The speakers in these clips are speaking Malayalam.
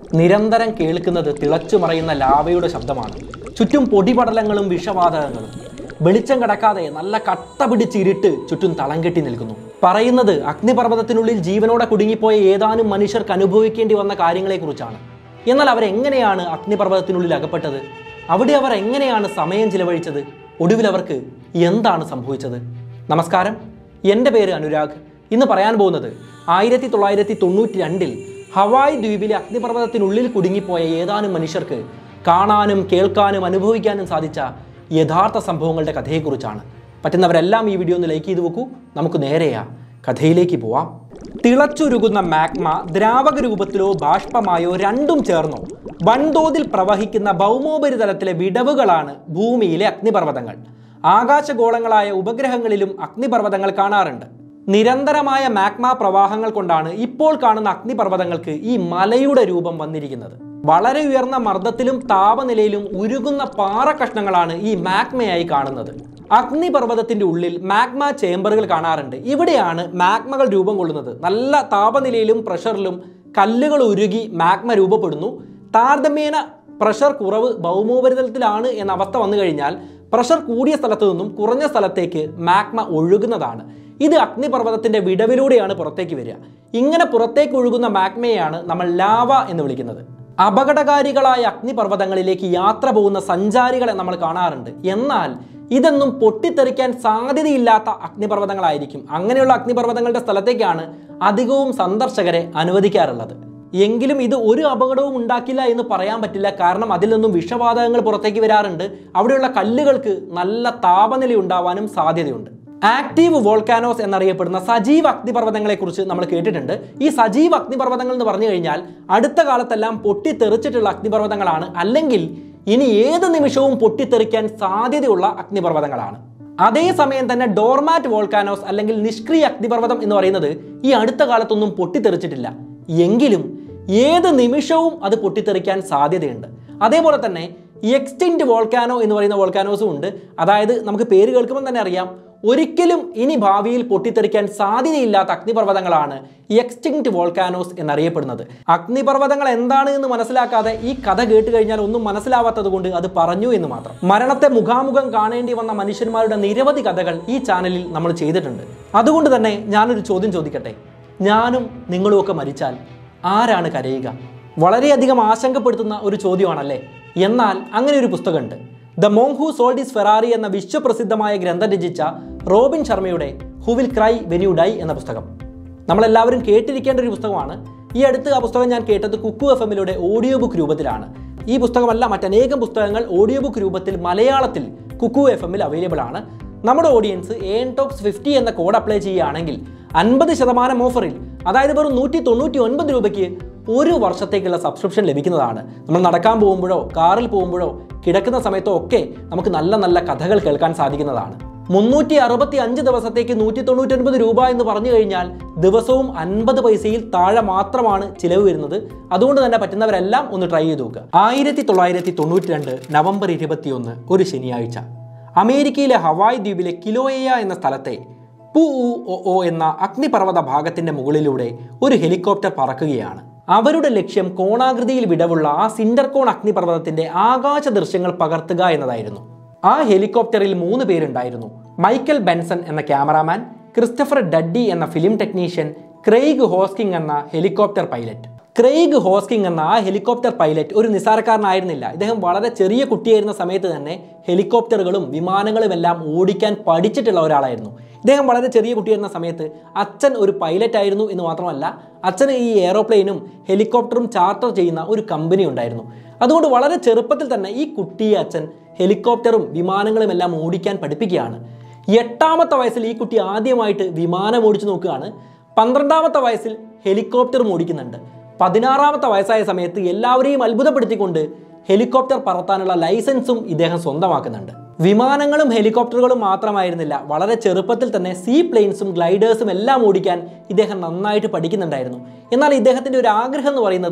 നിരന്തരം കേൾക്കുന്നത് തിളച്ചു മറയുന്ന ലാവയുടെ ശബ്ദമാണ് ചുറ്റും പൊടിപടലങ്ങളും വിഷവാതകങ്ങളും വെളിച്ചം കടക്കാതെ നല്ല കട്ട പിടിച്ചിരിട്ട് ചുറ്റും തളം കെട്ടി നിൽക്കുന്നു പറയുന്നത് അഗ്നിപർവ്വതത്തിനുള്ളിൽ ജീവനോടെ കുടുങ്ങിപ്പോയ ഏതാനും മനുഷ്യർക്ക് അനുഭവിക്കേണ്ടി വന്ന കാര്യങ്ങളെക്കുറിച്ചാണ് എന്നാൽ അവരെങ്ങനെയാണ് അഗ്നിപർവ്വതത്തിനുള്ളിൽ അകപ്പെട്ടത് അവിടെ അവർ എങ്ങനെയാണ് സമയം ചിലവഴിച്ചത് ഒടുവിൽ അവർക്ക് എന്താണ് സംഭവിച്ചത് നമസ്കാരം എൻ്റെ പേര് അനുരാഗ് ഇന്ന് പറയാൻ പോകുന്നത് ആയിരത്തി തൊള്ളായിരത്തി തൊണ്ണൂറ്റി രണ്ടിൽ ഹവായ് ദ്വീപിലെ അഗ്നിപർവ്വതത്തിനുള്ളിൽ കുടുങ്ങിപ്പോയ ഏതാനും മനുഷ്യർക്ക് കാണാനും കേൾക്കാനും അനുഭവിക്കാനും സാധിച്ച യഥാർത്ഥ സംഭവങ്ങളുടെ കഥയെക്കുറിച്ചാണ് പറ്റുന്നവരെല്ലാം ഈ വീഡിയോ ഒന്ന് ലൈക്ക് ചെയ്ത് വെക്കൂ നമുക്ക് നേരെയാ കഥയിലേക്ക് പോവാം തിളച്ചുരുകുന്ന മാഗ്മ ദ്രാവക രൂപത്തിലോ ബാഷ്പമായോ രണ്ടും ചേർന്നോ വൻതോതിൽ പ്രവഹിക്കുന്ന ഭൗമോപരിതലത്തിലെ വിടവുകളാണ് ഭൂമിയിലെ അഗ്നിപർവ്വതങ്ങൾ ആകാശഗോളങ്ങളായ ഉപഗ്രഹങ്ങളിലും അഗ്നിപർവ്വതങ്ങൾ കാണാറുണ്ട് നിരന്തരമായ മാഗ്മ പ്രവാഹങ്ങൾ കൊണ്ടാണ് ഇപ്പോൾ കാണുന്ന അഗ്നിപർവ്വതങ്ങൾക്ക് ഈ മലയുടെ രൂപം വന്നിരിക്കുന്നത് വളരെ ഉയർന്ന മർദ്ദത്തിലും താപനിലയിലും ഉരുകുന്ന പാറ കഷ്ണങ്ങളാണ് ഈ മാഗ്മയായി കാണുന്നത് അഗ്നിപർവ്വതത്തിന്റെ ഉള്ളിൽ മാഗ്മ ചേംബറുകൾ കാണാറുണ്ട് ഇവിടെയാണ് മാഗ്മകൾ രൂപം കൊള്ളുന്നത് നല്ല താപനിലയിലും പ്രഷറിലും കല്ലുകൾ ഉരുകി മാഗ്മ രൂപപ്പെടുന്നു താരതമ്യേന പ്രഷർ കുറവ് ഭൗമോപരിതലത്തിലാണ് എന്ന അവസ്ഥ വന്നു കഴിഞ്ഞാൽ പ്രഷർ കൂടിയ സ്ഥലത്തു നിന്നും കുറഞ്ഞ സ്ഥലത്തേക്ക് മാഗ്മ ഒഴുകുന്നതാണ് ഇത് അഗ്നിപർവ്വതത്തിന്റെ വിടവിലൂടെയാണ് പുറത്തേക്ക് വരിക ഇങ്ങനെ പുറത്തേക്ക് ഒഴുകുന്ന മാഗ്മയെയാണ് നമ്മൾ ലാവ എന്ന് വിളിക്കുന്നത് അപകടകാരികളായ അഗ്നിപർവ്വതങ്ങളിലേക്ക് യാത്ര പോകുന്ന സഞ്ചാരികളെ നമ്മൾ കാണാറുണ്ട് എന്നാൽ ഇതൊന്നും പൊട്ടിത്തെറിക്കാൻ സാധ്യതയില്ലാത്ത അഗ്നിപർവ്വതങ്ങളായിരിക്കും അങ്ങനെയുള്ള അഗ്നിപർവ്വതങ്ങളുടെ സ്ഥലത്തേക്കാണ് അധികവും സന്ദർശകരെ അനുവദിക്കാറുള്ളത് എങ്കിലും ഇത് ഒരു അപകടവും ഉണ്ടാക്കില്ല എന്ന് പറയാൻ പറ്റില്ല കാരണം അതിൽ നിന്നും വിഷവാതകങ്ങൾ പുറത്തേക്ക് വരാറുണ്ട് അവിടെയുള്ള കല്ലുകൾക്ക് നല്ല താപനില ഉണ്ടാവാനും സാധ്യതയുണ്ട് ആക്റ്റീവ് വോൾക്കാനോസ് എന്നറിയപ്പെടുന്ന സജീവ അഗ്നിപർവ്വതങ്ങളെക്കുറിച്ച് നമ്മൾ കേട്ടിട്ടുണ്ട് ഈ സജീവ അഗ്നിപർവ്വതങ്ങൾ എന്ന് പറഞ്ഞു കഴിഞ്ഞാൽ അടുത്ത കാലത്തെല്ലാം പൊട്ടിത്തെറിച്ചിട്ടുള്ള അഗ്നിപർവ്വതങ്ങളാണ് അല്ലെങ്കിൽ ഇനി ഏത് നിമിഷവും പൊട്ടിത്തെറിക്കാൻ സാധ്യതയുള്ള അഗ്നിപർവ്വതങ്ങളാണ് അതേസമയം തന്നെ ഡോർമാറ്റ് വോൾക്കാനോസ് അല്ലെങ്കിൽ നിഷ്ക്രിയ അഗ്നിപർവ്വതം എന്ന് പറയുന്നത് ഈ അടുത്ത കാലത്തൊന്നും പൊട്ടിത്തെറിച്ചിട്ടില്ല എങ്കിലും ഏത് നിമിഷവും അത് പൊട്ടിത്തെറിക്കാൻ സാധ്യതയുണ്ട് അതേപോലെ തന്നെ എക്സ്റ്റിൻറ്റ് വോൾക്കാനോ എന്ന് പറയുന്ന വോൾക്കാനോസും ഉണ്ട് അതായത് നമുക്ക് പേര് കേൾക്കുമ്പോൾ തന്നെ അറിയാം ഒരിക്കലും ഇനി ഭാവിയിൽ പൊട്ടിത്തെറിക്കാൻ സാധ്യതയില്ലാത്ത അഗ്നിപർവ്വതങ്ങളാണ് എക്സ്റ്റിങ്ക്റ്റ് വോൾക്കാനോസ് എന്നറിയപ്പെടുന്നത് അഗ്നിപർവ്വതങ്ങൾ എന്താണ് എന്ന് മനസ്സിലാക്കാതെ ഈ കഥ കേട്ട് കഴിഞ്ഞാൽ ഒന്നും മനസ്സിലാവാത്തത് കൊണ്ട് അത് പറഞ്ഞു എന്ന് മാത്രം മരണത്തെ മുഖാമുഖം കാണേണ്ടി വന്ന മനുഷ്യന്മാരുടെ നിരവധി കഥകൾ ഈ ചാനലിൽ നമ്മൾ ചെയ്തിട്ടുണ്ട് അതുകൊണ്ട് തന്നെ ഞാനൊരു ചോദ്യം ചോദിക്കട്ടെ ഞാനും നിങ്ങളും ഒക്കെ മരിച്ചാൽ ആരാണ് കരയുക വളരെയധികം ആശങ്കപ്പെടുത്തുന്ന ഒരു ചോദ്യമാണല്ലേ എന്നാൽ അങ്ങനെ ഒരു പുസ്തകമുണ്ട് the monk who sold his Ferrari എന്ന വിശ്വപ്രസിദ്ധമായ ഗ്രന്ഥം രചിച്ച റോബിൻ ശർമ്മയുടെ who will cry when you die എന്ന പുസ്തകം നമ്മളെല്ലാവരും കേട്ടിരിക്കേണ്ട ഒരു പുസ്തകമാണ് ഈ അടുത്ത് ആ പുസ്തകം ഞാൻ കേട്ടത് കുക്കു എഫ് എമ്മിലൂടെ ഓഡിയോ ബുക്ക് രൂപത്തിലാണ് ഈ പുസ്തകമല്ല മറ്റനേകം പുസ്തകങ്ങൾ ഓഡിയോ ബുക്ക് രൂപത്തിൽ മലയാളത്തിൽ കുക്കു എഫ് എമ്മിൽ അവൈലബിൾ ആണ് നമ്മുടെ ഓഡിയൻസ് എൻ ടോക്സ് ഫിഫ്റ്റി എന്ന കോഡ് അപ്ലൈ ചെയ്യുകയാണെങ്കിൽ അൻപത് ശതമാനം ഓഫറിൽ അതായത് വെറും നൂറ്റി തൊണ്ണൂറ്റി ഒൻപത് രൂപയ്ക്ക് ഒരു വർഷത്തേക്കുള്ള സബ്സ്ക്രിപ്ഷൻ ലഭിക്കുന്നതാണ് നമ്മൾ നടക്കാൻ പോകുമ്പോഴോ കാറിൽ പോകുമ്പോഴോ കിടക്കുന്ന സമയത്തോ ഒക്കെ നമുക്ക് നല്ല നല്ല കഥകൾ കേൾക്കാൻ സാധിക്കുന്നതാണ് മുന്നൂറ്റി അറുപത്തി അഞ്ച് ദിവസത്തേക്ക് നൂറ്റി തൊണ്ണൂറ്റൊൻപത് രൂപ എന്ന് പറഞ്ഞു കഴിഞ്ഞാൽ ദിവസവും അൻപത് പൈസയിൽ താഴെ മാത്രമാണ് ചിലവ് വരുന്നത് അതുകൊണ്ട് തന്നെ പറ്റുന്നവരെല്ലാം ഒന്ന് ട്രൈ ചെയ്ത് നോക്കുക ആയിരത്തി തൊള്ളായിരത്തി തൊണ്ണൂറ്റി രണ്ട് നവംബർ ഇരുപത്തിയൊന്ന് ഒരു ശനിയാഴ്ച അമേരിക്കയിലെ ഹവായ് ദ്വീപിലെ കിലോയ എന്ന സ്ഥലത്തെ പു ഒ ഒ എന്ന അഗ്നിപർവ്വത ഭാഗത്തിന്റെ മുകളിലൂടെ ഒരു ഹെലികോപ്റ്റർ പറക്കുകയാണ് അവരുടെ ലക്ഷ്യം കോണാകൃതിയിൽ വിടവുള്ള ആ സിൻഡർകോൺ അഗ്നിപർവ്വതത്തിന്റെ ആകാശ ദൃശ്യങ്ങൾ പകർത്തുക എന്നതായിരുന്നു ആ ഹെലികോപ്റ്ററിൽ മൂന്ന് പേരുണ്ടായിരുന്നു മൈക്കൽ ബെൻസൺ എന്ന ക്യാമറാമാൻ ക്രിസ്റ്റഫർ ഡഡ്ഡി എന്ന ഫിലിം ടെക്നീഷ്യൻ ക്രെയ്ഗ് ഹോസ്കിംഗ് എന്ന ഹെലികോപ്റ്റർ പൈലറ്റ് ക്രെയ്ഗ് ഹോസ്കിംഗ് എന്ന ആ ഹെലികോപ്റ്റർ പൈലറ്റ് ഒരു നിസാരക്കാരനായിരുന്നില്ല ഇദ്ദേഹം വളരെ ചെറിയ കുട്ടിയായിരുന്ന സമയത്ത് തന്നെ ഹെലികോപ്റ്ററുകളും വിമാനങ്ങളും എല്ലാം ഓടിക്കാൻ പഠിച്ചിട്ടുള്ള ഒരാളായിരുന്നു ഇദ്ദേഹം വളരെ ചെറിയ കുട്ടിയായിരുന്ന സമയത്ത് അച്ഛൻ ഒരു പൈലറ്റ് ആയിരുന്നു എന്ന് മാത്രമല്ല അച്ഛന് ഈ എയറോപ്ലെയിനും ഹെലികോപ്റ്ററും ചാർട്ടർ ചെയ്യുന്ന ഒരു കമ്പനി ഉണ്ടായിരുന്നു അതുകൊണ്ട് വളരെ ചെറുപ്പത്തിൽ തന്നെ ഈ കുട്ടിയെ അച്ഛൻ ഹെലികോപ്റ്ററും വിമാനങ്ങളും എല്ലാം ഓടിക്കാൻ പഠിപ്പിക്കുകയാണ് എട്ടാമത്തെ വയസ്സിൽ ഈ കുട്ടി ആദ്യമായിട്ട് വിമാനം ഓടിച്ചു നോക്കുകയാണ് പന്ത്രണ്ടാമത്തെ വയസ്സിൽ ഹെലികോപ്റ്ററും ഓടിക്കുന്നുണ്ട് പതിനാറാമത്തെ വയസ്സായ സമയത്ത് എല്ലാവരെയും അത്ഭുതപ്പെടുത്തിക്കൊണ്ട് ഹെലികോപ്റ്റർ പറത്താനുള്ള ലൈസൻസും ഇദ്ദേഹം സ്വന്തമാക്കുന്നുണ്ട് വിമാനങ്ങളും ഹെലികോപ്റ്ററുകളും മാത്രമായിരുന്നില്ല വളരെ ചെറുപ്പത്തിൽ തന്നെ സീ പ്ലെയിൻസും ഗ്ലൈഡേഴ്സും എല്ലാം ഓടിക്കാൻ ഇദ്ദേഹം നന്നായിട്ട് പഠിക്കുന്നുണ്ടായിരുന്നു എന്നാൽ ഇദ്ദേഹത്തിൻ്റെ ഒരു ആഗ്രഹം എന്ന് പറയുന്നത്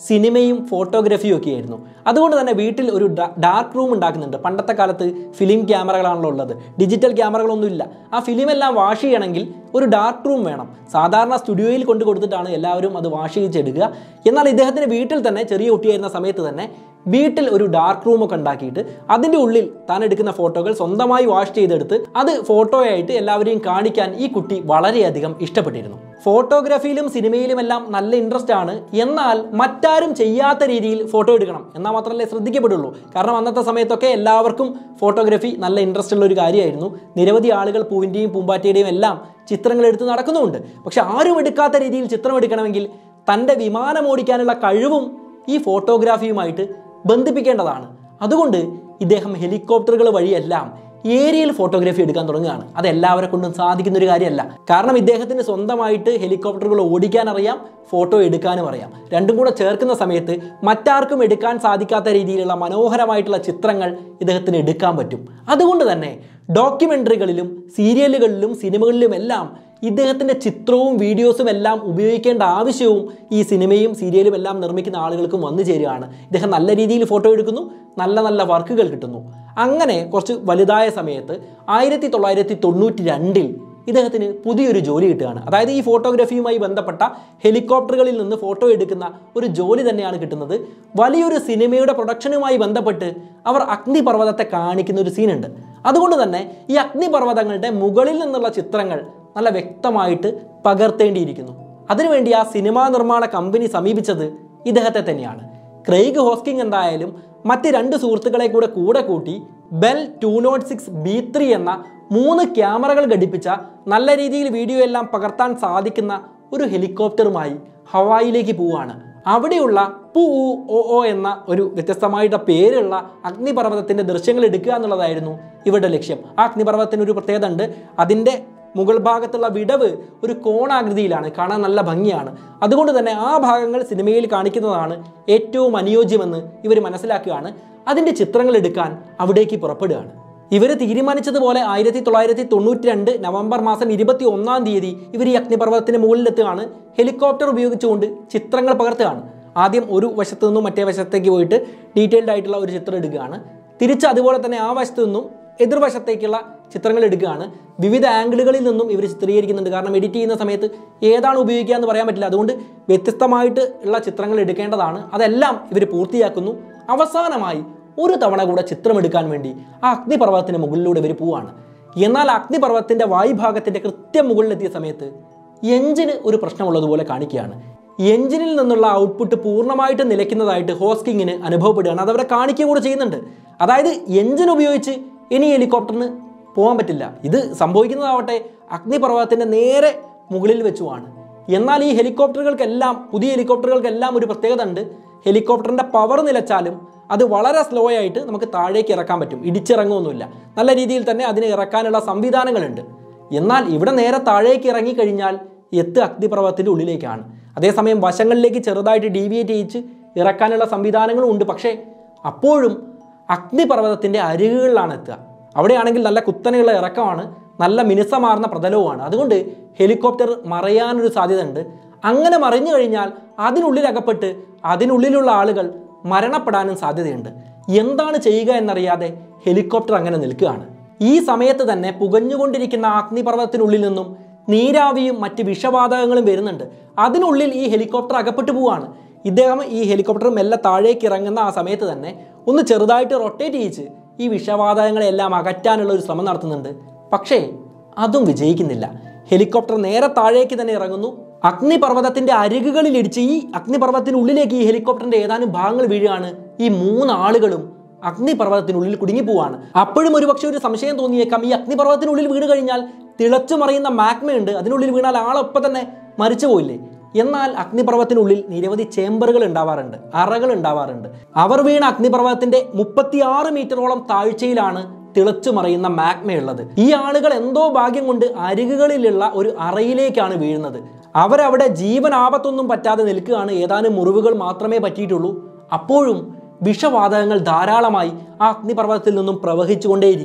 സിനിമയും ഫോട്ടോഗ്രാഫിയും ഒക്കെ ആയിരുന്നു അതുകൊണ്ട് തന്നെ വീട്ടിൽ ഒരു ഡാർക്ക് റൂം ഉണ്ടാക്കുന്നുണ്ട് പണ്ടത്തെ കാലത്ത് ഫിലിം ക്യാമറകളാണല്ലോ ഉള്ളത് ഡിജിറ്റൽ ക്യാമറകളൊന്നും ഇല്ല ആ ഫിലിം എല്ലാം വാഷ് ചെയ്യണമെങ്കിൽ ഒരു ഡാർക്ക് റൂം വേണം സാധാരണ സ്റ്റുഡിയോയിൽ കൊണ്ട് കൊടുത്തിട്ടാണ് എല്ലാവരും അത് വാഷ് ചെയ്തെടുക്കുക എന്നാൽ ഇദ്ദേഹത്തിന് വീട്ടിൽ തന്നെ ചെറിയ കുട്ടിയായിരുന്ന സമയത്ത് തന്നെ വീട്ടിൽ ഒരു ഡാർക്ക് റൂം ഒക്കെ ഉണ്ടാക്കിയിട്ട് അതിൻ്റെ ഉള്ളിൽ താൻ എടുക്കുന്ന ഫോട്ടോകൾ സ്വന്തമായി വാഷ് ചെയ്തെടുത്ത് അത് ഫോട്ടോയായിട്ട് എല്ലാവരെയും കാണിക്കാൻ ഈ കുട്ടി വളരെയധികം ഇഷ്ടപ്പെട്ടിരുന്നു ഫോട്ടോഗ്രാഫിയിലും സിനിമയിലുമെല്ലാം നല്ല ഇൻട്രസ്റ്റ് ആണ് എന്നാൽ മറ്റാരും ചെയ്യാത്ത രീതിയിൽ ഫോട്ടോ എടുക്കണം എന്നാൽ മാത്രമല്ലേ ശ്രദ്ധിക്കപ്പെടുള്ളൂ കാരണം അന്നത്തെ സമയത്തൊക്കെ എല്ലാവർക്കും ഫോട്ടോഗ്രാഫി നല്ല ഇൻട്രസ്റ്റ് ഉള്ള ഒരു കാര്യമായിരുന്നു നിരവധി ആളുകൾ പൂവിൻ്റെയും പൂമ്പാറ്റയുടെയും എല്ലാം ചിത്രങ്ങൾ എടുത്ത് നടക്കുന്നുമുണ്ട് പക്ഷെ ആരും എടുക്കാത്ത രീതിയിൽ ചിത്രം എടുക്കണമെങ്കിൽ തൻ്റെ വിമാനം ഓടിക്കാനുള്ള കഴിവും ഈ ഫോട്ടോഗ്രാഫിയുമായിട്ട് ബന്ധിപ്പിക്കേണ്ടതാണ് അതുകൊണ്ട് ഇദ്ദേഹം ഹെലികോപ്റ്ററുകൾ വഴിയെല്ലാം ഏരിയൽ ഫോട്ടോഗ്രാഫി എടുക്കാൻ തുടങ്ങുകയാണ് അത് എല്ലാവരെ കൊണ്ടും സാധിക്കുന്ന ഒരു കാര്യമല്ല കാരണം ഇദ്ദേഹത്തിന് സ്വന്തമായിട്ട് ഹെലികോപ്റ്ററുകൾ ഓടിക്കാൻ അറിയാം ഫോട്ടോ എടുക്കാനും അറിയാം രണ്ടും കൂടെ ചേർക്കുന്ന സമയത്ത് മറ്റാർക്കും എടുക്കാൻ സാധിക്കാത്ത രീതിയിലുള്ള മനോഹരമായിട്ടുള്ള ചിത്രങ്ങൾ ഇദ്ദേഹത്തിന് എടുക്കാൻ പറ്റും അതുകൊണ്ട് തന്നെ ഡോക്യുമെൻ്ററികളിലും സീരിയലുകളിലും സിനിമകളിലും എല്ലാം ഇദ്ദേഹത്തിൻ്റെ ചിത്രവും വീഡിയോസും എല്ലാം ഉപയോഗിക്കേണ്ട ആവശ്യവും ഈ സിനിമയും സീരിയലും എല്ലാം നിർമ്മിക്കുന്ന ആളുകൾക്കും വന്നു ചേരുകയാണ് ഇദ്ദേഹം നല്ല രീതിയിൽ ഫോട്ടോ എടുക്കുന്നു നല്ല നല്ല വർക്കുകൾ കിട്ടുന്നു അങ്ങനെ കുറച്ച് വലുതായ സമയത്ത് ആയിരത്തി തൊള്ളായിരത്തി തൊണ്ണൂറ്റി രണ്ടിൽ ഇദ്ദേഹത്തിന് പുതിയൊരു ജോലി കിട്ടുകയാണ് അതായത് ഈ ഫോട്ടോഗ്രാഫിയുമായി ബന്ധപ്പെട്ട ഹെലികോപ്റ്ററുകളിൽ നിന്ന് ഫോട്ടോ എടുക്കുന്ന ഒരു ജോലി തന്നെയാണ് കിട്ടുന്നത് വലിയൊരു സിനിമയുടെ പ്രൊഡക്ഷനുമായി ബന്ധപ്പെട്ട് അവർ അഗ്നിപർവ്വതത്തെ കാണിക്കുന്ന ഒരു സീനുണ്ട് അതുകൊണ്ട് തന്നെ ഈ അഗ്നിപർവ്വതങ്ങളുടെ മുകളിൽ നിന്നുള്ള ചിത്രങ്ങൾ നല്ല വ്യക്തമായിട്ട് പകർത്തേണ്ടിയിരിക്കുന്നു അതിനുവേണ്ടി ആ സിനിമാ നിർമ്മാണ കമ്പനി സമീപിച്ചത് ഇദ്ദേഹത്തെ തന്നെയാണ് ക്രെയ്ഗ് ഹോസ്കിംഗ് എന്തായാലും മറ്റ് രണ്ട് സുഹൃത്തുക്കളെ കൂടെ കൂടെ കൂട്ടി Bell two nought six B three എന്ന മൂന്ന് ക്യാമറകൾ ഘടിപ്പിച്ച നല്ല രീതിയിൽ വീഡിയോ എല്ലാം പകർത്താൻ സാധിക്കുന്ന ഒരു ഹെലികോപ്റ്ററുമായി ഹവായിലേക്ക് പോവുകയാണ് അവിടെയുള്ള പു ഒ ഒ എന്ന ഒരു വ്യത്യസ്തമായിട്ട് പേരുള്ള അഗ്നിപർവ്വതത്തിൻ്റെ ദൃശ്യങ്ങൾ എടുക്കുക എന്നുള്ളതായിരുന്നു ഇവരുടെ ലക്ഷ്യം ആ അഗ്നിപർവ്വതത്തിന് ഒരു പ്രത്യേകത ഉണ്ട് അതിൻ്റെ മുകൾ ഭാഗത്തുള്ള വിടവ് ഒരു കോണാകൃതിയിലാണ് കാണാൻ നല്ല ഭംഗിയാണ് അതുകൊണ്ട് തന്നെ ആ ഭാഗങ്ങൾ സിനിമയിൽ കാണിക്കുന്നതാണ് ഏറ്റവും അനുയോജ്യമെന്ന് ഇവർ മനസ്സിലാക്കുകയാണ് അതിൻ്റെ ചിത്രങ്ങൾ എടുക്കാൻ അവിടേക്ക് പുറപ്പെടുകയാണ് ഇവർ തീരുമാനിച്ചതുപോലെ ആയിരത്തി തൊള്ളായിരത്തി തൊണ്ണൂറ്റി രണ്ട് നവംബർ മാസം ഇരുപത്തി ഒന്നാം തീയതി ഇവർ ഈ അഗ്നിപർവ്വതത്തിന് മുകളിലെത്തുകയാണ് ഹെലികോപ്റ്റർ ഉപയോഗിച്ചുകൊണ്ട് ചിത്രങ്ങൾ പകർത്തുകയാണ് ആദ്യം ഒരു വശത്തു നിന്നും മറ്റേ വശത്തേക്ക് പോയിട്ട് ഡീറ്റെയിൽഡ് ആയിട്ടുള്ള ഒരു ചിത്രം എടുക്കുകയാണ് തിരിച്ച് അതുപോലെ തന്നെ ആ വശത്തു നിന്നും എതിർവശത്തേക്കുള്ള ചിത്രങ്ങൾ എടുക്കുകയാണ് വിവിധ ആംഗിളുകളിൽ നിന്നും ഇവർ ചിത്രീകരിക്കുന്നുണ്ട് കാരണം എഡിറ്റ് ചെയ്യുന്ന സമയത്ത് ഏതാണ് ഉപയോഗിക്കുക എന്ന് പറയാൻ പറ്റില്ല അതുകൊണ്ട് വ്യത്യസ്തമായിട്ട് ഉള്ള ചിത്രങ്ങൾ എടുക്കേണ്ടതാണ് അതെല്ലാം ഇവർ പൂർത്തിയാക്കുന്നു അവസാനമായി ഒരു തവണ കൂടെ ചിത്രമെടുക്കാൻ വേണ്ടി ആ അഗ്നിപർവ്വതത്തിന് മുകളിലൂടെ ഇവർ പോവാണ് എന്നാൽ അഗ്നിപർവ്വതത്തിൻ്റെ വായുഭാഗത്തിൻ്റെ കൃത്യം മുകളിലെത്തിയ സമയത്ത് എഞ്ചിന് ഒരു പ്രശ്നമുള്ളതുപോലെ കാണിക്കുകയാണ് എഞ്ചിനിൽ നിന്നുള്ള ഔട്ട്പുട്ട് പൂർണ്ണമായിട്ട് നിലയ്ക്കുന്നതായിട്ട് ഹോസ്കിങ്ങിന് അനുഭവപ്പെടുകയാണ് അതവരെ കാണിക്കുക കൂടെ ചെയ്യുന്നുണ്ട് അതായത് എഞ്ചിൻ ഉപയോഗിച്ച് ഇനി ഹെലികോപ്റ്ററിന് പോകാൻ പറ്റില്ല ഇത് സംഭവിക്കുന്നതാവട്ടെ അഗ്നിപർവ്വതത്തിൻ്റെ നേരെ മുകളിൽ വെച്ചുമാണ് എന്നാൽ ഈ ഹെലികോപ്റ്ററുകൾക്കെല്ലാം പുതിയ ഹെലികോപ്റ്ററുകൾക്കെല്ലാം ഒരു പ്രത്യേകത ഉണ്ട് ഹെലികോപ്റ്ററിൻ്റെ പവർ നിലച്ചാലും അത് വളരെ സ്ലോ ആയിട്ട് നമുക്ക് താഴേക്ക് ഇറക്കാൻ പറ്റും ഇടിച്ചിറങ്ങുമൊന്നുമില്ല നല്ല രീതിയിൽ തന്നെ അതിനെ ഇറക്കാനുള്ള സംവിധാനങ്ങളുണ്ട് എന്നാൽ ഇവിടെ നേരെ താഴേക്ക് ഇറങ്ങിക്കഴിഞ്ഞാൽ എത്ത് അഗ്നിപർവ്വതത്തിൻ്റെ ഉള്ളിലേക്കാണ് അതേസമയം വശങ്ങളിലേക്ക് ചെറുതായിട്ട് ഡീവിയേറ്റ് ചെയ്യിച്ച് ഇറക്കാനുള്ള സംവിധാനങ്ങളും ഉണ്ട് പക്ഷേ അപ്പോഴും അഗ്നിപർവ്വതത്തിൻ്റെ അരികുകളിലാണ് എത്തുക അവിടെയാണെങ്കിൽ നല്ല കുത്തനെയുള്ള ഇറക്കമാണ് നല്ല മിനുസമാർന്ന പ്രതലവുമാണ് അതുകൊണ്ട് ഹെലികോപ്റ്റർ മറയാനൊരു സാധ്യത ഉണ്ട് അങ്ങനെ മറിഞ്ഞു കഴിഞ്ഞാൽ അതിനുള്ളിൽ അകപ്പെട്ട് അതിനുള്ളിലുള്ള ആളുകൾ മരണപ്പെടാനും സാധ്യതയുണ്ട് എന്താണ് ചെയ്യുക എന്നറിയാതെ ഹെലികോപ്റ്റർ അങ്ങനെ നിൽക്കുകയാണ് ഈ സമയത്ത് തന്നെ പുകഞ്ഞുകൊണ്ടിരിക്കുന്ന അഗ്നിപർവ്വതത്തിനുള്ളിൽ നിന്നും നീരാവിയും മറ്റ് വിഷവാതകങ്ങളും വരുന്നുണ്ട് അതിനുള്ളിൽ ഈ ഹെലികോപ്റ്റർ അകപ്പെട്ടു പോവാണ് ഇദ്ദേഹം ഈ ഹെലികോപ്റ്റർ മെല്ലെ താഴേക്ക് ഇറങ്ങുന്ന ആ സമയത്ത് തന്നെ ഒന്ന് ചെറുതായിട്ട് റൊട്ടേറ്റ് ചെയ്യിച്ച് ഈ വിഷവാതകങ്ങളെല്ലാം അകറ്റാനുള്ള ഒരു ശ്രമം നടത്തുന്നുണ്ട് പക്ഷേ അതും വിജയിക്കുന്നില്ല ഹെലികോപ്റ്റർ നേരെ താഴേക്ക് തന്നെ ഇറങ്ങുന്നു അഗ്നിപർവ്വതത്തിന്റെ അരികുകളിൽ ഇടിച്ച് ഈ അഗ്നിപർവ്വതത്തിനുള്ളിലേക്ക് ഈ ഹെലികോപ്റ്ററിന്റെ ഏതാനും ഭാഗങ്ങൾ വീഴുകയാണ് ഈ മൂന്ന് ആളുകളും അഗ്നിപർവ്വതത്തിനുള്ളിൽ കുടുങ്ങിപ്പോവാണ് അപ്പോഴും ഒരുപക്ഷെ ഒരു സംശയം തോന്നിയേക്കാം ഈ അഗ്നിപർവ്വതത്തിനുള്ളിൽ വീണ് കഴിഞ്ഞാൽ തിളച്ചു മറിയുന്ന മാഗ്മയുണ്ട് അതിനുള്ളിൽ വീണാൽ ആളൊപ്പം തന്നെ മരിച്ചു പോയില്ലേ എന്നാൽ അഗ്നിപർവ്വത്തിനുള്ളിൽ നിരവധി ചേംബറുകൾ ഉണ്ടാവാറുണ്ട് അറകൾ ഉണ്ടാവാറുണ്ട് അവർ വീണ അഗ്നിപർവ്വതത്തിന്റെ മുപ്പത്തിയാറ് മീറ്ററോളം താഴ്ചയിലാണ് തിളച്ചു മറിയുന്ന മാഗ്മയുള്ളത് ഈ ആളുകൾ എന്തോ ഭാഗ്യം കൊണ്ട് അരികുകളിലുള്ള ഒരു അറയിലേക്കാണ് വീഴുന്നത് അവരവിടെ ജീവൻ ആപത്തൊന്നും പറ്റാതെ നിൽക്കുകയാണ് ഏതാനും മുറിവുകൾ മാത്രമേ പറ്റിയിട്ടുള്ളൂ അപ്പോഴും വിഷവാതകങ്ങൾ ധാരാളമായി ആ അഗ്നിപർവ്വതത്തിൽ നിന്നും പ്രവഹിച്ചുകൊണ്ടേയിരിക്കുകയാണ്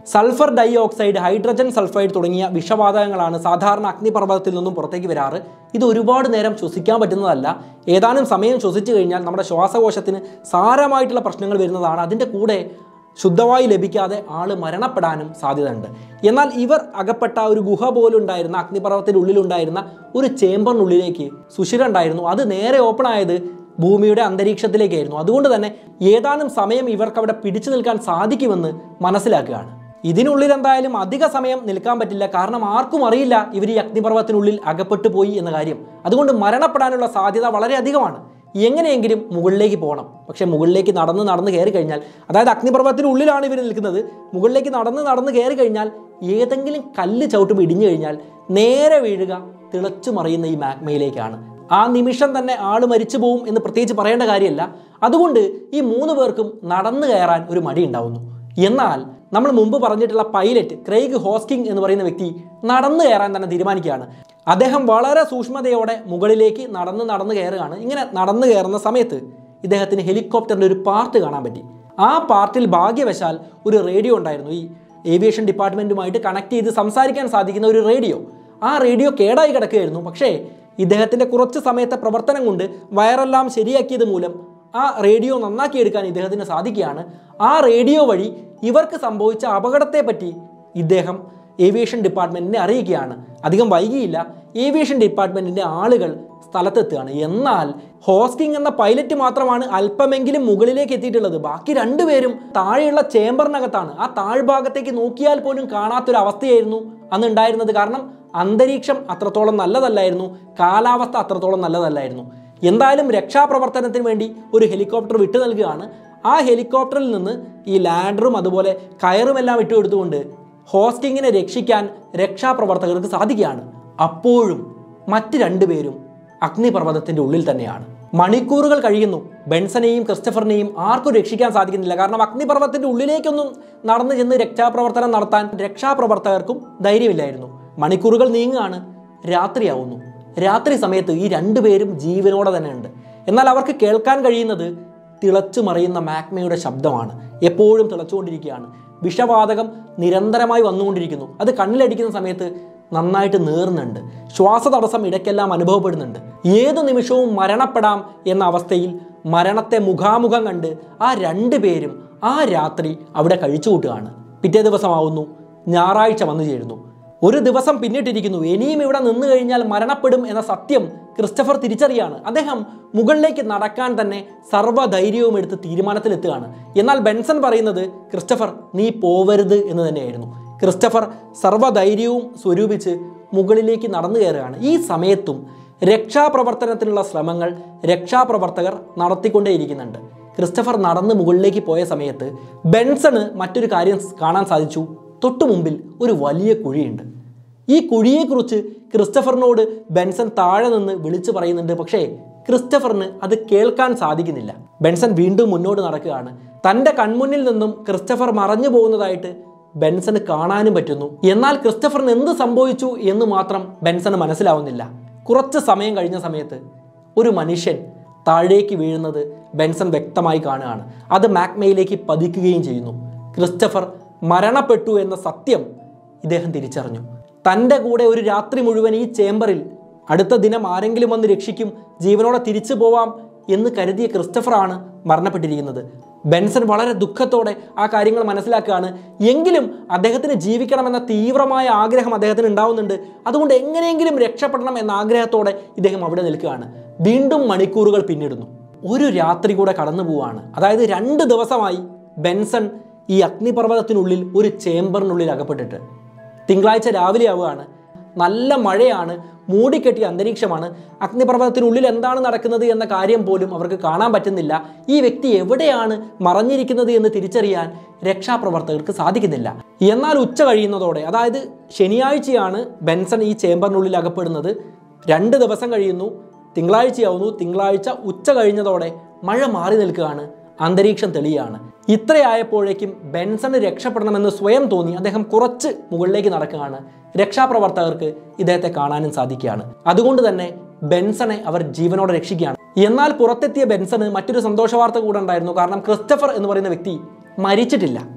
sulphur dioxide hydrogen sulphide തുടങ്ങിയ വിഷവാതകങ്ങളാണ് സാധാരണ അഗ്നിപർവ്വതത്തിൽ നിന്നും പുറത്തേക്ക് വരാറ് ഇത് ഒരുപാട് നേരം ശ്വസിക്കാൻ പറ്റുന്നതല്ല ഏതാനും സമയം ശ്വസിച്ചു കഴിഞ്ഞാൽ നമ്മുടെ ശ്വാസകോശത്തിന് സാരമായിട്ടുള്ള പ്രശ്നങ്ങൾ വരുന്നതാണ് അതിൻ്റെ കൂടെ ശുദ്ധവായു ലഭിക്കാതെ ആള് മരണപ്പെടാനും സാധ്യതയുണ്ട് എന്നാൽ ഇവർ അകപ്പെട്ട ഒരു ഗുഹ പോലുണ്ടായിരുന്ന അഗ്നിപർവ്വതത്തിൻ്റെ ഉള്ളിലുണ്ടായിരുന്ന ഒരു ചേമ്പറിനുള്ളിലേക്ക് സുഷിര ഉണ്ടായിരുന്നു അത് നേരെ ഓപ്പൺ ആയത് ഭൂമിയുടെ അന്തരീക്ഷത്തിലേക്കായിരുന്നു അതുകൊണ്ട് തന്നെ ഏതാനും സമയം ഇവർക്ക് അവിടെ പിടിച്ചു നിൽക്കാൻ സാധിക്കുമെന്ന് മനസ്സിലാക്കുകയാണ് ഇതിനുള്ളിൽ എന്തായാലും അധിക സമയം നിൽക്കാൻ പറ്റില്ല കാരണം ആർക്കും അറിയില്ല ഇവർ ഈ അഗ്നിപർവ്വതത്തിനുള്ളിൽ അകപ്പെട്ടു പോയി എന്ന കാര്യം അതുകൊണ്ട് മരണപ്പെടാനുള്ള സാധ്യത വളരെ അധികമാണ് എങ്ങനെയെങ്കിലും മുകളിലേക്ക് പോകണം പക്ഷേ മുകളിലേക്ക് നടന്ന് നടന്ന് കയറി കഴിഞ്ഞാൽ അതായത് അഗ്നിപർവ്വതത്തിനുള്ളിലാണ് ഇവർ നിൽക്കുന്നത് മുകളിലേക്ക് നടന്ന് നടന്ന് കയറി കഴിഞ്ഞാൽ ഏതെങ്കിലും കല്ല് ചവിട്ടുമ്പോൾ ഇടിഞ്ഞു കഴിഞ്ഞാൽ നേരെ വീഴുക തിളച്ചു മറിയുന്ന ഈ മാഗ്മയിലേക്കാണ് ആ നിമിഷം തന്നെ ആൾ മരിച്ചു പോവും എന്ന് പ്രത്യേകിച്ച് പറയേണ്ട കാര്യമല്ല അതുകൊണ്ട് ഈ മൂന്ന് പേർക്കും നടന്നു കയറാൻ ഒരു മടി ഉണ്ടാവുന്നു എന്നാൽ നമ്മൾ മുമ്പ് പറഞ്ഞിട്ടുള്ള പൈലറ്റ് ക്രെയ്ഗ് ഹോസ്കിങ് എന്ന് പറയുന്ന വ്യക്തി നടന്നു കയറാൻ തന്നെ തീരുമാനിക്കുകയാണ് അദ്ദേഹം വളരെ സൂക്ഷ്മതയോടെ മുകളിലേക്ക് നടന്ന് നടന്ന് കയറുകയാണ് ഇങ്ങനെ നടന്നു കയറുന്ന സമയത്ത് ഇദ്ദേഹത്തിന് ഹെലികോപ്റ്ററിൻ്റെ ഒരു പാർട്ട് കാണാൻ പറ്റി ആ പാർട്ടിൽ ഭാഗ്യവശാൽ ഒരു റേഡിയോ ഉണ്ടായിരുന്നു ഈ ഏവിയേഷൻ ഡിപ്പാർട്ട്മെൻറ്റുമായിട്ട് കണക്ട് ചെയ്ത് സംസാരിക്കാൻ സാധിക്കുന്ന ഒരു റേഡിയോ ആ റേഡിയോ കേടായി കിടക്കുകയായിരുന്നു പക്ഷേ ഇദ്ദേഹത്തിൻ്റെ കുറച്ച് സമയത്തെ പ്രവർത്തനം കൊണ്ട് വയറെല്ലാം ശരിയാക്കിയത് മൂലം ആ റേഡിയോ നന്നാക്കിയെടുക്കാൻ ഇദ്ദേഹത്തിന് സാധിക്കുകയാണ് ആ റേഡിയോ വഴി ഇവർക്ക് സംഭവിച്ച അപകടത്തെപ്പറ്റി ഇദ്ദേഹം ഏവിയേഷൻ ഡിപ്പാർട്ട്മെൻറ്റിനെ അറിയിക്കുകയാണ് അധികം വൈകിയില്ല ഏവിയേഷൻ ഡിപ്പാർട്ട്മെൻറ്റിൻ്റെ ആളുകൾ സ്ഥലത്തെത്തുകയാണ് എന്നാൽ ഹോസ്കിങ് എന്ന പൈലറ്റ് മാത്രമാണ് അല്പമെങ്കിലും മുകളിലേക്ക് എത്തിയിട്ടുള്ളത് ബാക്കി രണ്ടുപേരും താഴെയുള്ള ചേംബറിനകത്താണ് ആ താഴ്ഭാഗത്തേക്ക് നോക്കിയാൽ പോലും കാണാത്തൊരു അവസ്ഥയായിരുന്നു അന്ന് ഉണ്ടായിരുന്നത് കാരണം അന്തരീക്ഷം അത്രത്തോളം നല്ലതല്ലായിരുന്നു കാലാവസ്ഥ അത്രത്തോളം നല്ലതല്ലായിരുന്നു എന്തായാലും രക്ഷാപ്രവർത്തനത്തിന് വേണ്ടി ഒരു ഹെലികോപ്റ്റർ വിട്ടു നൽകുകയാണ് ആ ഹെലികോപ്റ്ററിൽ നിന്ന് ഈ ലാൻഡറും അതുപോലെ കയറുമെല്ലാം വിട്ടുകൊടുത്തുകൊണ്ട് ഹോസ്റ്റിങ്ങിനെ രക്ഷിക്കാൻ രക്ഷാപ്രവർത്തകർക്ക് സാധിക്കുകയാണ് അപ്പോഴും മറ്റ് രണ്ടുപേരും അഗ്നിപർവ്വതത്തിൻ്റെ ഉള്ളിൽ തന്നെയാണ് മണിക്കൂറുകൾ കഴിയുന്നു ബെൻസനെയും ക്രിസ്റ്റഫറിനെയും ആർക്കും രക്ഷിക്കാൻ സാധിക്കുന്നില്ല കാരണം അഗ്നിപർവ്വതത്തിൻ്റെ ഉള്ളിലേക്കൊന്നും നടന്നു ചെന്ന് രക്ഷാപ്രവർത്തനം നടത്താൻ രക്ഷാപ്രവർത്തകർക്കും ധൈര്യമില്ലായിരുന്നു മണിക്കൂറുകൾ നീങ്ങുകയാണ് രാത്രിയാവുന്നു രാത്രി സമയത്ത് ഈ രണ്ടുപേരും ജീവനോടെ തന്നെ ഉണ്ട് എന്നാൽ അവർക്ക് കേൾക്കാൻ കഴിയുന്നത് തിളച്ചു മറിയുന്ന മാഗ്മയുടെ ശബ്ദമാണ് എപ്പോഴും തിളച്ചുകൊണ്ടിരിക്കുകയാണ് വിഷവാതകം നിരന്തരമായി വന്നുകൊണ്ടിരിക്കുന്നു അത് കണ്ണിലടിക്കുന്ന സമയത്ത് നന്നായിട്ട് നേർന്നുണ്ട് ശ്വാസതടസ്സം ഇടയ്ക്കെല്ലാം അനുഭവപ്പെടുന്നുണ്ട് ഏതു നിമിഷവും മരണപ്പെടാം എന്ന അവസ്ഥയിൽ മരണത്തെ മുഖാമുഖം കണ്ട് ആ രണ്ടു പേരും ആ രാത്രി അവിടെ കഴിച്ചു കൂട്ടുകയാണ് പിറ്റേ ദിവസമാവുന്നു ഞായറാഴ്ച വന്നു ചേരുന്നു ഒരു ദിവസം പിന്നിട്ടിരിക്കുന്നു ഇനിയും ഇവിടെ നിന്ന് കഴിഞ്ഞാൽ മരണപ്പെടും എന്ന സത്യം ക്രിസ്റ്റഫർ തിരിച്ചറിയാണ് അദ്ദേഹം മുകളിലേക്ക് നടക്കാൻ തന്നെ സർവ്വധൈര്യവും എടുത്ത് തീരുമാനത്തിലെത്തുകയാണ് എന്നാൽ ബെൻസൺ പറയുന്നത് ക്രിസ്റ്റഫർ നീ പോവരുത് എന്ന് തന്നെയായിരുന്നു ക്രിസ്റ്റഫർ സർവ്വധൈര്യവും സ്വരൂപിച്ച് മുകളിലേക്ക് നടന്നു കയറുകയാണ് ഈ സമയത്തും രക്ഷാപ്രവർത്തനത്തിനുള്ള ശ്രമങ്ങൾ രക്ഷാപ്രവർത്തകർ നടത്തിക്കൊണ്ടേയിരിക്കുന്നുണ്ട് ക്രിസ്റ്റഫർ നടന്ന് മുകളിലേക്ക് പോയ സമയത്ത് ബെൻസണ് മറ്റൊരു കാര്യം കാണാൻ സാധിച്ചു തൊട്ടു മുമ്പിൽ ഒരു വലിയ കുഴിയുണ്ട് ഈ കുഴിയെക്കുറിച്ച് ക്രിസ്റ്റഫറിനോട് ബെൻസൺ താഴെ നിന്ന് വിളിച്ചു പറയുന്നുണ്ട് പക്ഷേ ക്രിസ്റ്റഫറിന് അത് കേൾക്കാൻ സാധിക്കുന്നില്ല ബെൻസൺ വീണ്ടും മുന്നോട്ട് നടക്കുകയാണ് തൻ്റെ കൺമുന്നിൽ നിന്നും ക്രിസ്റ്റഫർ മറഞ്ഞു പോകുന്നതായിട്ട് ബെൻസന് കാണാനും പറ്റുന്നു എന്നാൽ ക്രിസ്റ്റഫറിന് എന്ത് സംഭവിച്ചു എന്ന് മാത്രം ബെൻസന് മനസ്സിലാവുന്നില്ല കുറച്ച് സമയം കഴിഞ്ഞ സമയത്ത് ഒരു മനുഷ്യൻ താഴേക്ക് വീഴുന്നത് ബെൻസൺ വ്യക്തമായി കാണുകയാണ് അത് മാക്മയിലേക്ക് പതിക്കുകയും ചെയ്യുന്നു ക്രിസ്റ്റഫർ മരണപ്പെട്ടു എന്ന സത്യം ഇദ്ദേഹം തിരിച്ചറിഞ്ഞു തൻ്റെ കൂടെ ഒരു രാത്രി മുഴുവൻ ഈ ചേംബറിൽ അടുത്ത ദിനം ആരെങ്കിലും വന്ന് രക്ഷിക്കും ജീവനോടെ തിരിച്ചു പോവാം എന്ന് കരുതിയ ക്രിസ്റ്റഫറാണ് മരണപ്പെട്ടിരിക്കുന്നത് ബെൻസൺ വളരെ ദുഃഖത്തോടെ ആ കാര്യങ്ങൾ മനസ്സിലാക്കുകയാണ് എങ്കിലും അദ്ദേഹത്തിന് ജീവിക്കണമെന്ന തീവ്രമായ ആഗ്രഹം അദ്ദേഹത്തിന് ഉണ്ടാവുന്നുണ്ട് അതുകൊണ്ട് എങ്ങനെയെങ്കിലും രക്ഷപ്പെടണം എന്ന ആഗ്രഹത്തോടെ ഇദ്ദേഹം അവിടെ നിൽക്കുകയാണ് വീണ്ടും മണിക്കൂറുകൾ പിന്നിടുന്നു ഒരു രാത്രി കൂടെ കടന്നു പോവാണ് അതായത് രണ്ട് ദിവസമായി ബെൻസൺ ഈ അഗ്നിപർവ്വതത്തിനുള്ളിൽ ഒരു ചേംബറിനുള്ളിൽ അകപ്പെട്ടിട്ട് തിങ്കളാഴ്ച രാവിലെ ആവുകയാണ് നല്ല മഴയാണ് മൂടിക്കെട്ടിയ അന്തരീക്ഷമാണ് അഗ്നിപർവ്വതത്തിനുള്ളിൽ എന്താണ് നടക്കുന്നത് എന്ന കാര്യം പോലും അവർക്ക് കാണാൻ പറ്റുന്നില്ല ഈ വ്യക്തി എവിടെയാണ് മറഞ്ഞിരിക്കുന്നത് എന്ന് തിരിച്ചറിയാൻ രക്ഷാപ്രവർത്തകർക്ക് സാധിക്കുന്നില്ല എന്നാൽ ഉച്ച കഴിയുന്നതോടെ അതായത് ശനിയാഴ്ചയാണ് ബെൻസൺ ഈ ചേംബറിനുള്ളിൽ അകപ്പെടുന്നത് രണ്ട് ദിവസം കഴിയുന്നു തിങ്കളാഴ്ചയാവുന്നു തിങ്കളാഴ്ച ഉച്ച കഴിഞ്ഞതോടെ മഴ മാറി നിൽക്കുകയാണ് അന്തരീക്ഷം തെളിയാണ് ഇത്രയായപ്പോഴേക്കും ബെൻസണ് രക്ഷപ്പെടണമെന്ന് സ്വയം തോന്നി അദ്ദേഹം കുറച്ച് മുകളിലേക്ക് നടക്കുകയാണ് രക്ഷാപ്രവർത്തകർക്ക് ഇദ്ദേഹത്തെ കാണാനും സാധിക്കുകയാണ് അതുകൊണ്ട് തന്നെ ബെൻസണെ അവർ ജീവനോടെ രക്ഷിക്കുകയാണ് എന്നാൽ പുറത്തെത്തിയ ബെൻസണ് മറ്റൊരു സന്തോഷ വാർത്ത കൂടെ ഉണ്ടായിരുന്നു കാരണം ക്രിസ്റ്റഫർ എന്ന് പറയുന്ന വ്യക്തി മരിച്ചിട്ടില്ല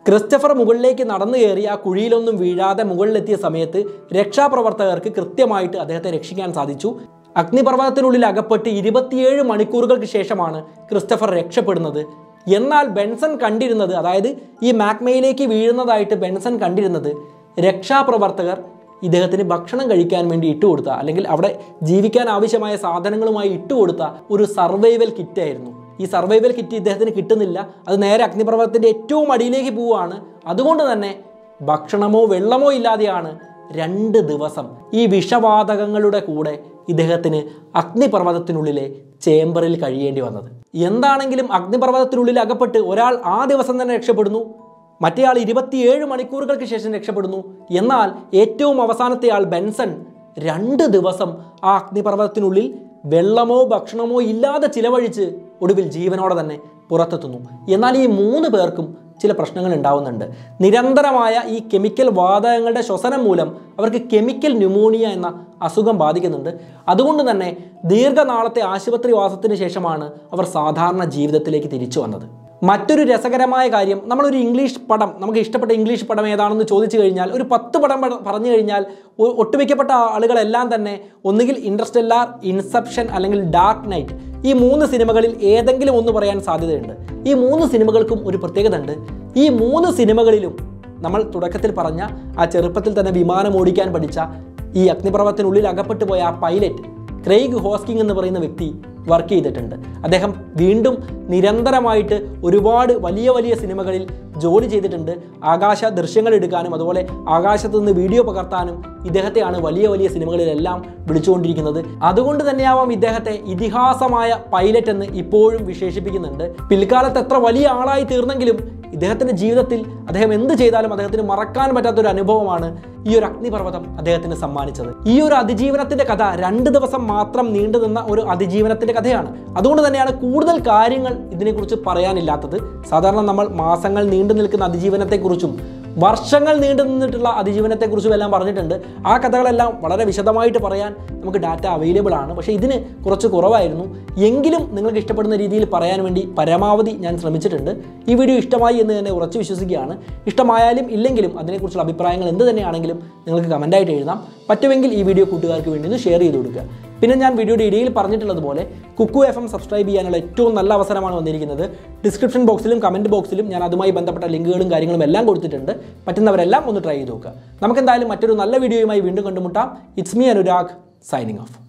ക്രിസ്റ്റഫർ മുകളിലേക്ക് നടന്നു കയറി ആ കുഴിയിലൊന്നും വീഴാതെ മുകളിലെത്തിയ സമയത്ത് രക്ഷാപ്രവർത്തകർക്ക് കൃത്യമായിട്ട് അദ്ദേഹത്തെ രക്ഷിക്കാൻ സാധിച്ചു അഗ്നിപർവ്വതത്തിനുള്ളിൽ അകപ്പെട്ട് ഇരുപത്തിയേഴ് മണിക്കൂറുകൾക്ക് ശേഷമാണ് ക്രിസ്റ്റഫർ രക്ഷപ്പെടുന്നത് എന്നാൽ ബെൻസൺ കണ്ടിരുന്നത് അതായത് ഈ മാക്മയിലേക്ക് വീഴുന്നതായിട്ട് ബെൻസൺ കണ്ടിരുന്നത് രക്ഷാപ്രവർത്തകർ ഇദ്ദേഹത്തിന് ഭക്ഷണം കഴിക്കാൻ വേണ്ടി ഇട്ടുകൊടുത്ത അല്ലെങ്കിൽ അവിടെ ജീവിക്കാൻ ആവശ്യമായ സാധനങ്ങളുമായി ഇട്ടുകൊടുത്ത ഒരു സർവൈവൽ കിറ്റായിരുന്നു ഈ സർവൈവൽ കിറ്റ് ഇദ്ദേഹത്തിന് കിട്ടുന്നില്ല അത് നേരെ അഗ്നിപർവ്വതത്തിൻ്റെ ഏറ്റവും അടിയിലേക്ക് പോവുകയാണ് അതുകൊണ്ട് തന്നെ ഭക്ഷണമോ വെള്ളമോ ഇല്ലാതെയാണ് രണ്ട് ദിവസം ഈ വിഷവാതകങ്ങളുടെ കൂടെ ഇദ്ദേഹത്തിന് അഗ്നിപർവ്വതത്തിനുള്ളിലെ ചേംബറിൽ കഴിയേണ്ടി വന്നത് എന്താണെങ്കിലും അഗ്നിപർവ്വതത്തിനുള്ളിൽ അകപ്പെട്ട് ഒരാൾ ആ ദിവസം തന്നെ രക്ഷപ്പെടുന്നു മറ്റേയാൾ ഇരുപത്തിയേഴ് മണിക്കൂറുകൾക്ക് ശേഷം രക്ഷപ്പെടുന്നു എന്നാൽ ഏറ്റവും അവസാനത്തെ ആൾ ബെൻസൺ രണ്ട് ദിവസം ആ അഗ്നിപർവ്വതത്തിനുള്ളിൽ വെള്ളമോ ഭക്ഷണമോ ഇല്ലാതെ ചിലവഴിച്ച് ഒടുവിൽ ജീവനോടെ തന്നെ പുറത്തെത്തുന്നു എന്നാൽ ഈ മൂന്ന് പേർക്കും ചില പ്രശ്നങ്ങൾ ഉണ്ടാവുന്നുണ്ട് നിരന്തരമായ ഈ കെമിക്കൽ വാതകങ്ങളുടെ ശ്വസനം മൂലം അവർക്ക് കെമിക്കൽ ന്യൂമോണിയ എന്ന അസുഖം ബാധിക്കുന്നുണ്ട് അതുകൊണ്ട് തന്നെ ദീർഘനാളത്തെ ആശുപത്രി വാസത്തിന് ശേഷമാണ് അവർ സാധാരണ ജീവിതത്തിലേക്ക് തിരിച്ചു വന്നത് മറ്റൊരു രസകരമായ കാര്യം നമ്മളൊരു ഇംഗ്ലീഷ് പടം നമുക്ക് ഇഷ്ടപ്പെട്ട ഇംഗ്ലീഷ് പടം ഏതാണെന്ന് ചോദിച്ചു കഴിഞ്ഞാൽ ഒരു പത്ത് പടം പട- പറഞ്ഞു കഴിഞ്ഞാൽ ഒ- ഒട്ടുമിക്കപ്പെട്ട ആളുകളെല്ലാം തന്നെ ഒന്നുകിൽ ഇൻട്രസ്റ്റെല്ലാർ ഇൻസെപ്ഷൻ അല്ലെങ്കിൽ ഡാർക്ക് നൈറ്റ് ഈ മൂന്ന് സിനിമകളിൽ ഏതെങ്കിലും ഒന്ന് പറയാൻ സാധ്യതയുണ്ട് ഈ മൂന്ന് സിനിമകൾക്കും ഒരു പ്രത്യേകത ഉണ്ട് ഈ മൂന്ന് സിനിമകളിലും നമ്മൾ തുടക്കത്തിൽ പറഞ്ഞ ആ ചെറുപ്പത്തിൽ തന്നെ വിമാനം ഓടിക്കാൻ പഠിച്ച ഈ അഗ്നിപർവ്വത്തിനുള്ളിൽ അകപ്പെട്ടു പോയ ആ പൈലറ്റ് ക്രെയ്ഗ് ഹോസ്കിംഗ് എന്ന് പറയുന്ന വ്യക്തി വർക്ക് ചെയ്തിട്ടുണ്ട് അദ്ദേഹം വീണ്ടും നിരന്തരമായിട്ട് ഒരുപാട് വലിയ വലിയ സിനിമകളിൽ ജോലി ചെയ്തിട്ടുണ്ട് ആകാശ ദൃശ്യങ്ങൾ എടുക്കാനും അതുപോലെ ആകാശത്ത് നിന്ന് വീഡിയോ പകർത്താനും ഇദ്ദേഹത്തെയാണ് വലിയ വലിയ സിനിമകളിലെല്ലാം വിളിച്ചുകൊണ്ടിരിക്കുന്നത് അതുകൊണ്ട് തന്നെയാവാം ഇദ്ദേഹത്തെ ഇതിഹാസമായ പൈലറ്റ് എന്ന് ഇപ്പോഴും വിശേഷിപ്പിക്കുന്നുണ്ട് പിൽക്കാലത്ത് എത്ര വലിയ ആളായി തീർന്നെങ്കിലും ഇദ്ദേഹത്തിൻ്റെ ജീവിതത്തിൽ അദ്ദേഹം എന്ത് ചെയ്താലും അദ്ദേഹത്തിന് മറക്കാൻ പറ്റാത്തൊരു അനുഭവമാണ് ഈ ഒരു അഗ്നിപർവ്വതം അദ്ദേഹത്തിന് സമ്മാനിച്ചത് ഈ ഒരു അതിജീവനത്തിന്റെ കഥ രണ്ട് ദിവസം മാത്രം നീണ്ടു നിന്ന ഒരു അതിജീവനത്തിന്റെ കഥയാണ് അതുകൊണ്ട് തന്നെയാണ് കൂടുതൽ കാര്യങ്ങൾ ഇതിനെക്കുറിച്ച് പറയാനില്ലാത്തത് സാധാരണ നമ്മൾ മാസങ്ങൾ നീണ്ടു നിൽക്കുന്ന അതിജീവനത്തെക്കുറിച്ചും വർഷങ്ങൾ നീണ്ടു നിന്നിട്ടുള്ള അതിജീവനത്തെക്കുറിച്ചും എല്ലാം പറഞ്ഞിട്ടുണ്ട് ആ കഥകളെല്ലാം വളരെ വിശദമായിട്ട് പറയാൻ നമുക്ക് ഡാറ്റ അവൈലബിൾ ആണ് പക്ഷേ ഇതിന് കുറച്ച് കുറവായിരുന്നു എങ്കിലും നിങ്ങൾക്ക് ഇഷ്ടപ്പെടുന്ന രീതിയിൽ പറയാൻ വേണ്ടി പരമാവധി ഞാൻ ശ്രമിച്ചിട്ടുണ്ട് ഈ വീഡിയോ ഇഷ്ടമായി എന്ന് തന്നെ ഉറച്ചു വിശ്വസിക്കുകയാണ് ഇഷ്ടമായാലും ഇല്ലെങ്കിലും അതിനെക്കുറിച്ചുള്ള അഭിപ്രായങ്ങൾ എന്ത് തന്നെയാണെങ്കിലും നിങ്ങൾക്ക് കമൻറ്റായിട്ട് എഴുതാം പറ്റുമെങ്കിൽ ഈ വീഡിയോ കൂട്ടുകാർക്ക് വേണ്ടി ഒന്ന് ഷെയർ ചെയ്ത് കൊടുക്കുക പിന്നെ ഞാൻ വീഡിയോയുടെ ഇടയിൽ പറഞ്ഞിട്ടുള്ളതുപോലെ കുക്കു എഫ് എം സബ്സ്ക്രൈബ് ചെയ്യാനുള്ള ഏറ്റവും നല്ല അവസരമാണ് വന്നിരിക്കുന്നത് ഡിസ്ക്രിപ്ഷൻ ബോക്സിലും കമൻറ്റ് ബോക്സിലും ഞാൻ അതുമായി ബന്ധപ്പെട്ട ലിങ്കുകളും കാര്യങ്ങളും എല്ലാം കൊടുത്തിട്ടുണ്ട് പറ്റുന്നവരെല്ലാം ഒന്ന് ട്രൈ ചെയ്ത് നോക്കുക നമുക്ക് എന്തായാലും മറ്റൊരു നല്ല വീഡിയോയുമായി വീണ്ടും കണ്ടുമുട്ടാം it's me Anurag signing of